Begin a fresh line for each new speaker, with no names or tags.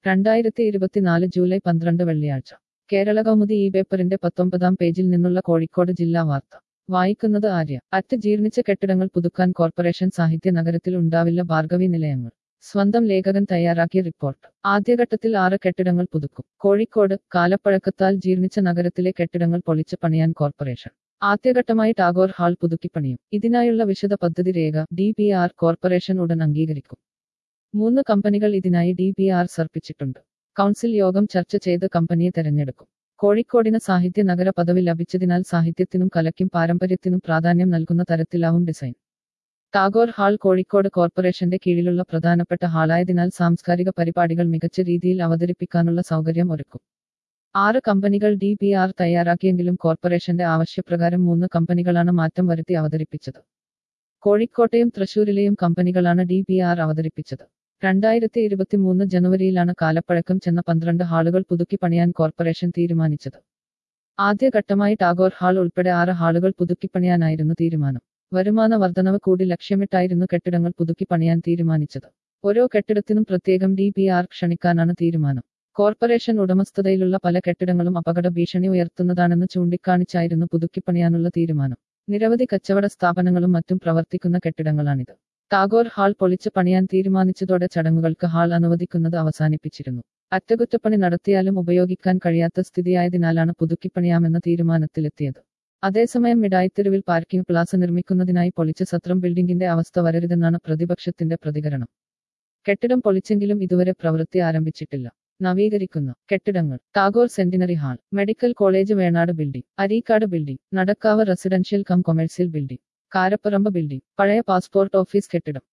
രണ്ടായിരത്തി ഇരുപത്തിനാല് ജൂലൈ പന്ത്രണ്ട് വെള്ളിയാഴ്ച കേരള കൗമുദി ഈ പേപ്പറിന്റെ പത്തൊമ്പതാം പേജിൽ നിന്നുള്ള കോഴിക്കോട് ജില്ലാ വാർത്ത വായിക്കുന്നത് ആര്യ അറ്റ് ജീർണിച്ച കെട്ടിടങ്ങൾ പുതുക്കാൻ കോർപ്പറേഷൻ സാഹിത്യ നഗരത്തിൽ ഉണ്ടാവില്ല ഭാർഗവി നിലയങ്ങൾ സ്വന്തം ലേഖകൻ തയ്യാറാക്കിയ റിപ്പോർട്ട് ആദ്യഘട്ടത്തിൽ ആറ് കെട്ടിടങ്ങൾ പുതുക്കും കോഴിക്കോട് കാലപ്പഴക്കത്താൽ ജീർണിച്ച നഗരത്തിലെ കെട്ടിടങ്ങൾ പൊളിച്ച് പണിയാൻ കോർപ്പറേഷൻ ആദ്യഘട്ടമായി ടാഗോർ ഹാൾ പുതുക്കിപ്പണിയും ഇതിനായുള്ള വിശദ പദ്ധതി രേഖ ഡി പി ആർ കോർപ്പറേഷൻ ഉടൻ അംഗീകരിക്കും മൂന്ന് കമ്പനികൾ ഇതിനായി ഡി പി ആർ സർപ്പിച്ചിട്ടുണ്ട് കൗൺസിൽ യോഗം ചർച്ച ചെയ്ത് കമ്പനിയെ തെരഞ്ഞെടുക്കും കോഴിക്കോടിന് സാഹിത്യ നഗര പദവി ലഭിച്ചതിനാൽ സാഹിത്യത്തിനും കലയ്ക്കും പാരമ്പര്യത്തിനും പ്രാധാന്യം നൽകുന്ന തരത്തിലാവും ഡിസൈൻ ടാഗോർ ഹാൾ കോഴിക്കോട് കോർപ്പറേഷന്റെ കീഴിലുള്ള പ്രധാനപ്പെട്ട ഹാളായതിനാൽ സാംസ്കാരിക പരിപാടികൾ മികച്ച രീതിയിൽ അവതരിപ്പിക്കാനുള്ള സൗകര്യം ഒരുക്കും ആറ് കമ്പനികൾ ഡി പി ആർ തയ്യാറാക്കിയെങ്കിലും കോർപ്പറേഷന്റെ ആവശ്യപ്രകാരം മൂന്ന് കമ്പനികളാണ് മാറ്റം വരുത്തി അവതരിപ്പിച്ചത് കോഴിക്കോട്ടെയും തൃശൂരിലെയും കമ്പനികളാണ് ഡി പി ആർ അവതരിപ്പിച്ചത് രണ്ടായിരത്തി ഇരുപത്തിമൂന്ന് ജനുവരിയിലാണ് കാലപ്പഴക്കം ചെന്ന പന്ത്രണ്ട് ഹാളുകൾ പുതുക്കി പണിയാൻ കോർപ്പറേഷൻ തീരുമാനിച്ചത് ആദ്യഘട്ടമായി ടാഗോർ ഹാൾ ഉൾപ്പെടെ ആറ് ഹാളുകൾ പുതുക്കിപ്പണിയാനായിരുന്നു തീരുമാനം വരുമാന വർധനവ് കൂടി ലക്ഷ്യമിട്ടായിരുന്നു കെട്ടിടങ്ങൾ പുതുക്കി പണിയാൻ തീരുമാനിച്ചത് ഓരോ കെട്ടിടത്തിനും പ്രത്യേകം ഡി പി ആർ ക്ഷണിക്കാനാണ് തീരുമാനം കോർപ്പറേഷൻ ഉടമസ്ഥതയിലുള്ള പല കെട്ടിടങ്ങളും അപകട ഭീഷണി ഉയർത്തുന്നതാണെന്ന് ചൂണ്ടിക്കാണിച്ചായിരുന്നു പുതുക്കിപ്പണിയാനുള്ള തീരുമാനം നിരവധി കച്ചവട സ്ഥാപനങ്ങളും മറ്റും പ്രവർത്തിക്കുന്ന കെട്ടിടങ്ങളാണിത് ടാഗോർ ഹാൾ പൊളിച്ച് പണിയാൻ തീരുമാനിച്ചതോടെ ചടങ്ങുകൾക്ക് ഹാൾ അനുവദിക്കുന്നത് അവസാനിപ്പിച്ചിരുന്നു അറ്റകുറ്റപ്പണി നടത്തിയാലും ഉപയോഗിക്കാൻ കഴിയാത്ത സ്ഥിതിയായതിനാലാണ് പുതുക്കിപ്പണിയാമെന്ന തീരുമാനത്തിലെത്തിയത് അതേസമയം മിഠായിത്തെരുവിൽ പാർക്കിംഗ് പ്ലാസ നിർമ്മിക്കുന്നതിനായി പൊളിച്ച സത്രം ബിൽഡിംഗിന്റെ അവസ്ഥ വരരുതെന്നാണ് പ്രതിപക്ഷത്തിന്റെ പ്രതികരണം കെട്ടിടം പൊളിച്ചെങ്കിലും ഇതുവരെ പ്രവൃത്തി ആരംഭിച്ചിട്ടില്ല നവീകരിക്കുന്ന കെട്ടിടങ്ങൾ Tagore centenary hall medical college Venad building Areekkad building Nadakkavu residential cum commercial building Karaparamba building പഴയ പാസ്പോർട്ട് ഓഫീസ് കെട്ടിടം